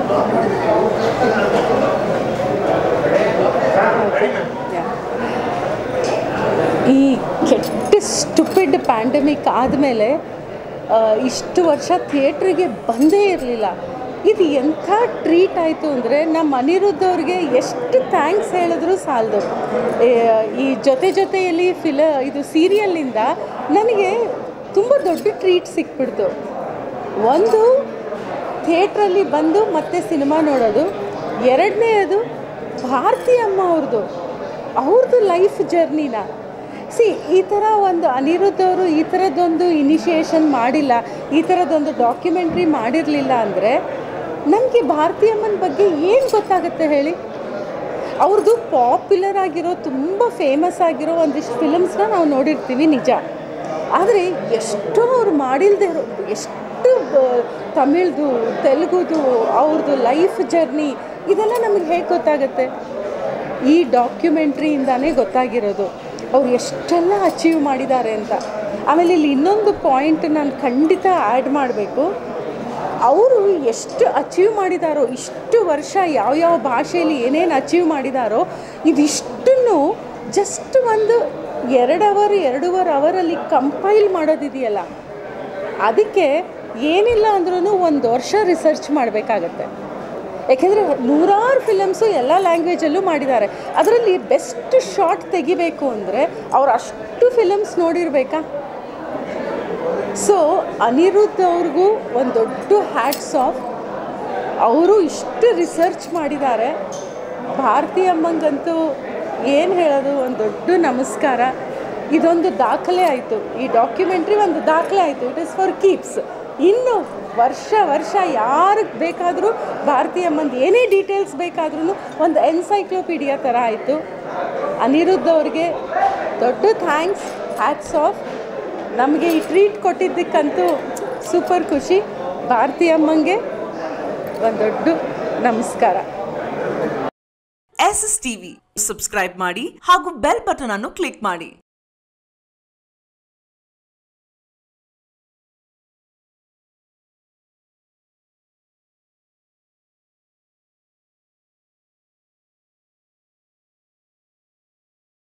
ಈ ಕೆಟ್ಟ stupid pandemic ಆದಮೇಲೆ ಇಷ್ಟು ವರ್ಷ ಥಿಯೇಟ್ರಿಗೆ ಬಂದೇ ಇರಲಿಲ್ಲ ಇದು ಎಂಥ ಟ್ರೀಟ್ ಆಯಿತು ಅಂದರೆ ನಮ್ಮ ಅನಿರುದ್ಧ ಅವ್ರಿಗೆ ಎಷ್ಟು ಥ್ಯಾಂಕ್ಸ್ ಹೇಳಿದ್ರು ಸಾಲದು ಈ ಜೊತೆ ಜೊತೆಯಲ್ಲಿ ಫಿಲ ಇದು ಸೀರಿಯಲ್ನಿಂದ ನನಗೆ ತುಂಬ ದೊಡ್ಡ ಟ್ರೀಟ್ ಸಿಕ್ಬಿಡ್ತು ಒಂದು ಥಿಯೇಟ್ರಲ್ಲಿ ಬಂದು ಮತ್ತೆ ಸಿನಿಮಾ ನೋಡೋದು ಎರಡನೇದು ಭಾರತಿ ಅಮ್ಮ ಅವ್ರದ್ದು ಅವ್ರದ್ದು ಲೈಫ್ ಜರ್ನಿನ ಸಿ ಈ ಥರ ಒಂದು ಅನಿರುದ್ಧ ಅವರು ಈ ಥರದ್ದೊಂದು ಇನಿಷಿಯೇಷನ್ ಮಾಡಿಲ್ಲ ಈ ಥರದ್ದೊಂದು ಡಾಕ್ಯುಮೆಂಟ್ರಿ ಮಾಡಿರಲಿಲ್ಲ ಅಂದರೆ ನಮಗೆ ಭಾರತಿ ಅಮ್ಮನ ಬಗ್ಗೆ ಏನು ಗೊತ್ತಾಗುತ್ತೆ ಹೇಳಿ ಅವ್ರದ್ದು ಪಾಪ್ಯುಲರ್ ಆಗಿರೋ ತುಂಬ ಫೇಮಸ್ ಆಗಿರೋ ಒಂದಿಷ್ಟು ಫಿಲಮ್ಸ್ನ ನಾವು ನೋಡಿರ್ತೀವಿ ನಿಜ ಆದರೆ ಎಷ್ಟೋ ಅವ್ರು ಮಾಡಿಲ್ಲದೆ ಇರೋ ಎಷ್ಟು ಬ- ತಮಿಳ್ದು ತೆಲುಗುದು ಅವ್ರದ್ದು ಲೈಫ್ ಜರ್ನಿ ಇದೆಲ್ಲ ನಮಗೆ ಹೇಗೆ ಗೊತ್ತಾಗುತ್ತೆ ಈ ಡಾಕ್ಯುಮೆಂಟ್ರಿಯಿಂದಾನೇ ಗೊತ್ತಾಗಿರೋದು ಅವ್ರು ಎಷ್ಟೆಲ್ಲ ಅಚೀವ್ ಮಾಡಿದ್ದಾರೆ ಅಂತ ಆಮೇಲೆ ಇಲ್ಲಿ ಇನ್ನೊಂದು ಪಾಯಿಂಟ್ ನಾನು ಖಂಡಿತ ಆ್ಯಡ್ ಮಾಡಬೇಕು ಅವರು ಎಷ್ಟು ಅಚೀವ್ ಮಾಡಿದಾರೋ ಇಷ್ಟು ವರ್ಷ ಯಾವ್ಯಾವ ಭಾಷೆಯಲ್ಲಿ ಏನೇನು ಅಚೀವ್ ಮಾಡಿದಾರೋ ಇದಿಷ್ಟನ್ನು ಜಸ್ಟ್ ಒಂದು ಎರಡು ಅವರ್ ಎರಡೂವರೆ ಅವರಲ್ಲಿ ಕಂಪೈಲ್ ಮಾಡೋದಿದೆಯಲ್ಲ ಅದಕ್ಕೆ ಏನಿಲ್ಲ ಅಂದ್ರೂ ಒಂದು ವರ್ಷ ರಿಸರ್ಚ್ ಮಾಡಬೇಕಾಗತ್ತೆ ಯಾಕೆಂದರೆ ನೂರಾರು ಫಿಲಮ್ಸು ಎಲ್ಲ ಲ್ಯಾಂಗ್ವೇಜಲ್ಲೂ ಮಾಡಿದ್ದಾರೆ ಅದರಲ್ಲಿ ಬೆಸ್ಟ್ ಶಾಟ್ ತೆಗಿಬೇಕು ಅಂದರೆ ಅವ್ರು ಅಷ್ಟು ಫಿಲಮ್ಸ್ ನೋಡಿರಬೇಕಾ ಸೊ ಅನಿರುದ್ಧ್ ಅವ್ರಿಗೂ ಒಂದು ದೊಡ್ಡ ಹ್ಯಾಟ್ಸ್ ಆಫ್ ಅವರು ಇಷ್ಟು ರಿಸರ್ಚ್ ಮಾಡಿದ್ದಾರೆ ಭಾರತಿ ಅಮ್ಮಂಗಂತೂ ಏನು ಹೇಳೋದು ಒಂದು ದೊಡ್ಡ ನಮಸ್ಕಾರ ಇದೊಂದು ದಾಖಲೆ ಆಯಿತು ಈ ಡಾಕ್ಯುಮೆಂಟ್ರಿ ಒಂದು ದಾಖಲೆ ಆಯಿತು ಇಟ್ ಇಸ್ ಫಾರ್ ಕೀಪ್ಸ್ ಇನ್ನು ವರ್ಷ ವರ್ಷ ಯಾರಿಗೆ ಬೇಕಾದರೂ ಭಾರತಿ ಅಮ್ಮಂದು ಏನೇ ಡೀಟೇಲ್ಸ್ ಬೇಕಾದ್ರೂ ಒಂದು ಎನ್ಸೈಕ್ಲೋಪೀಡಿಯಾ ಥರ ಆಯಿತು ಅನಿರುದ್ಧ್ ಅವ್ರಿಗೆ ದೊಡ್ಡ ಥ್ಯಾಂಕ್ಸ್ ಹ್ಯಾಟ್ಸ್ ಆಫ್ ನಮಗೆ ಈ ಟ್ರೀಟ್ ಕೊಟ್ಟಿದ್ದಕ್ಕಂತೂ ಸೂಪರ್ ಖುಷಿ ಭಾರತಿ ಅಮ್ಮಂಗೆ ಒಂದು ದೊಡ್ಡ ನಮಸ್ಕಾರ ಎಸ್ ಎಸ್ ಟಿವಿ ಸಬ್ಸ್ಕ್ರೈಬ್ ಮಾಡಿ ಹಾಗೂ ಬೆಲ್ ಬಟನ್ ಅನ್ನು ಕ್ಲಿಕ್ ಮಾಡಿ